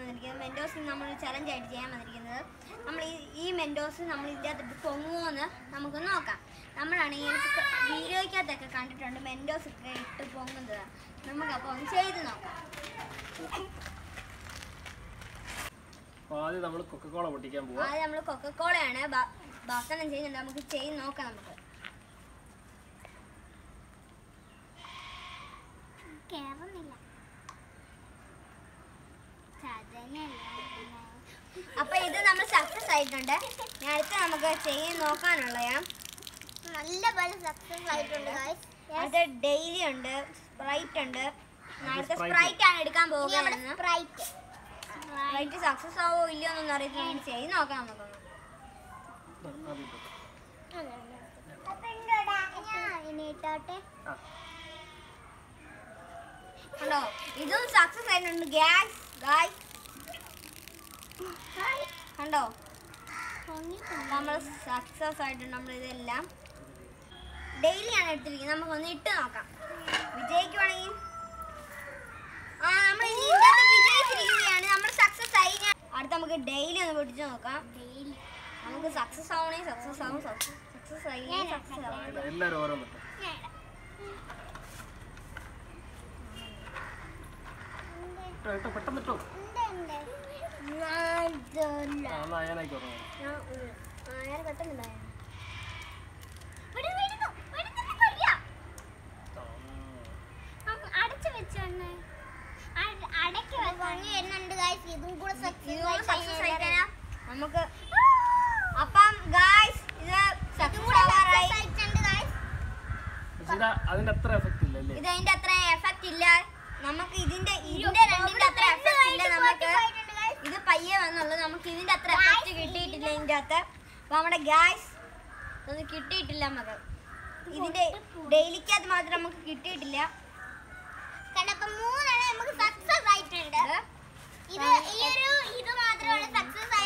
വന്നിരിക്കുന്നത് മെൻഡോസ് നമ്മൾ ചലഞ്ച് ആയിട്ട് ചെയ്യാൻ വന്നിരിക്കുന്നത് നമ്മൾ ഈ ഈ മെൻഡോസ് നമ്മൾ ഇതിൻ്റെ അകത്തിട്ട് പൊങ്ങുമോന്ന് നമുക്ക് നോക്കാം നമ്മളാണെങ്കിൽ വീഡിയോയ്ക്കകത്തൊക്കെ കണ്ടിട്ടുണ്ട് മെൻഡോസ് ഒക്കെ ഇട്ട് പൊങ്ങുന്നത് നമുക്കപ്പോൾ ഒന്ന് ചെയ്ത് നോക്കാം അപ്പോൾ ആദ്യം നമ്മൾ കൊക്കക്കോള പൊട്ടിക്കാൻ പോവാം ആദ്യം നമ്മൾ കൊക്കക്കോളയാണ് ഭക്ഷണം ചെയ്യുന്നുണ്ട് നമുക്ക് ചെയ്ത് നോക്കാം നമുക്ക് കേറുന്നില്ല അപ്പൊ ഇത് നമ്മൾ സക്സസ് ആയിട്ടുണ്ട് ഇനി അടുത്ത് നമുക്ക് ചെയ്ത് നോക്കാനുള്ളയാ നല്ല പോലെ സക്സസ് ആയിട്ടുണ്ട് ഗൈസ് അടുത്ത ഡെയിലി ഉണ്ട് സ്പ്രൈറ്റ് ഉണ്ട് അടുത്ത Sprite. സ്പ്രൈറ്റ് ആണ് എടുക്കാൻ പോകുന്നത് സ്പ്രൈറ്റ് സ്പ്രൈറ്റ് സക്സസ് ആവോ ഇല്ലയോ എന്നൊന്നും അറിയത്തില്ല ഇനി ചെയ്ത് നോക്കാം നമുക്കൊന്ന് ആ, ആദ്യം ഇട്ടോ. ഇനി ഇട്ടോട്ടെ ആ കണ്ടോ ഇതും സക്സസ് ആയിട്ടുണ്ട് ഗ്യാസ് ഗായ്സ് കണ്ടോ നമ്മൾ സക്സസ് ആയിട്ടുണ്ട് നമ്മൾ ഇതെല്ലാം ഡെയിലി ആണ് എടുത്തിരിക്കുന്നത് നമുക്കൊന്ന് ഇട്ട് നോക്കാം വിജയിക്കുവാണെങ്കിൽ ആ നമ്മൾ ഇനി ഇതിനകത്ത് വിജയിച്ചിരിക്കുകയാണ് നമ്മൾ സക്സസ് ആയി ഞാൻ അടുത്ത നമുക്ക് ഡെയിലി ഒന്ന് പൊട്ടിച്ച് നോക്കാം നമുക്ക് സക്സസ് ആവണേ സക്സസ് ആവും സക്സസ് ആയി സക്സസ് ആ, ആവും ഇത് എല്ലാവരും ഓരോന്ന് ഇട്ടോ. ഇട്ടോ ഇട്ടോ പെട്ടെന്ന് ഇട്ടോ ആ എന്നാൽ അയാനായിക്കോ ഞാൻ പെട്ടെന്നുണ്ടായോ അടച്ചു വെച്ചോണ്ട് അടക്കി വരുന്നുണ്ട് ഗൈസ് ഇതും കൂടെ ഇതുകൂടെ സക്സസ് സക്സസ് ആയിട്ടാ നമുക്ക് അപ്പം ഗായ്സ് ഇത് സക്സസ് ആവാറായി ആയിട്ടുണ്ട് ഗൈസ് പക്ഷേ ഇത് അതിന്റെ അത്ര എഫക്റ്റ് ഇല്ല അല്ലേ ഇത് അതിന്റെ അത്ര എഫക്റ്റ് ഇല്ല നമുക്ക് ഇതിന്റെ ഇതിന്റെ രണ്ടിന്റെ അത്ര എഫക്റ്റ് ഇല്ല നമുക്ക് ഇത് പയ്യെ വന്നുള്ളൂ നമുക്ക് ഇതിന്റെ അത്ര എഫക്റ്റ് കിട്ടിയിട്ടില്ല ഇതിന്റെ അകത്ത് അപ്പൊ നമ്മുടെ ഗ്യാസ് ഒന്നും കിട്ടിയിട്ടില്ല നമുക്ക് ഇതിന്റെ ഡെയിലിക്കകത്ത് മാത്രം നമുക്ക് കിട്ടിയിട്ടില്ല കണ്ടപ്പോ മൂന്നെണ്ണം നമുക്ക് സക്സസ് ആയിട്ടുണ്ട് ഇത് ഇത് ഈ ഒരു ഇത് മാത്രമാണ് സക്സസ്